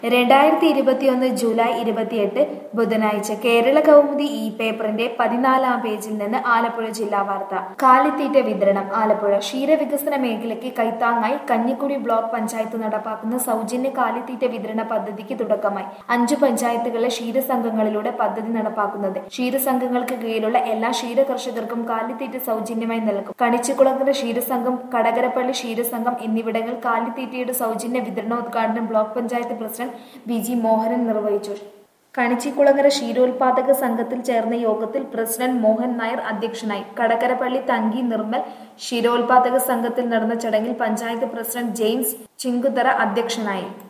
രണ്ടായിരത്തി ഇരുപത്തിയൊന്ന് ജൂലൈ ഇരുപത്തിയെട്ട് ബുധനാഴ്ച കേരള കൗമുദി ഈ പേപ്പറിന്റെ പതിനാലാം പേജിൽ നിന്ന് ആലപ്പുഴ ജില്ലാ വാർത്ത കാലിത്തീറ്റ വിതരണം ആലപ്പുഴ ക്ഷീരവികസന മേഖലയ്ക്ക് കൈത്താങ്ങായി കഞ്ഞിക്കുഴി ബ്ലോക്ക് പഞ്ചായത്ത് നടപ്പാക്കുന്ന സൗജന്യ കാലിത്തീറ്റ വിതരണ പദ്ധതിക്ക് തുടക്കമായി അഞ്ചു പഞ്ചായത്തുകളിലെ ക്ഷീരസംഘങ്ങളിലൂടെ പദ്ധതി നടപ്പാക്കുന്നത് ക്ഷീരസംഘങ്ങൾക്ക് കീഴിലുള്ള എല്ലാ ക്ഷീര കർഷകർക്കും കാലിത്തീറ്റ സൗജന്യമായി നൽകും കണിച്ചുകുളങ്ങര ക്ഷീരസംഘം കടകരപ്പള്ളി ക്ഷീരസംഘം എന്നിവിടങ്ങൾ കാലിത്തീറ്റയുടെ സൗജന്യ വിതരണോദ്ഘാടനം block panchayat president V G Mohanan നിർവഹിച്ചു കണിച്ചിക്കുളങ്ങര ക്ഷീരോത്പാദക സംഘത്തിൽ ചേർന്ന യോഗത്തിൽ പ്രസിഡന്റ് മോഹൻ നായർ അധ്യക്ഷനായി കടകരപ്പള്ളി തങ്കി നിർമ്മൽ ക്ഷീരോത്പാദക സംഘത്തിൽ നടന്ന ചടങ്ങിൽ പഞ്ചായത്ത് പ്രസിഡന്റ് ജെയിംസ് ചിങ്കുതറ അധ്യക്ഷനായി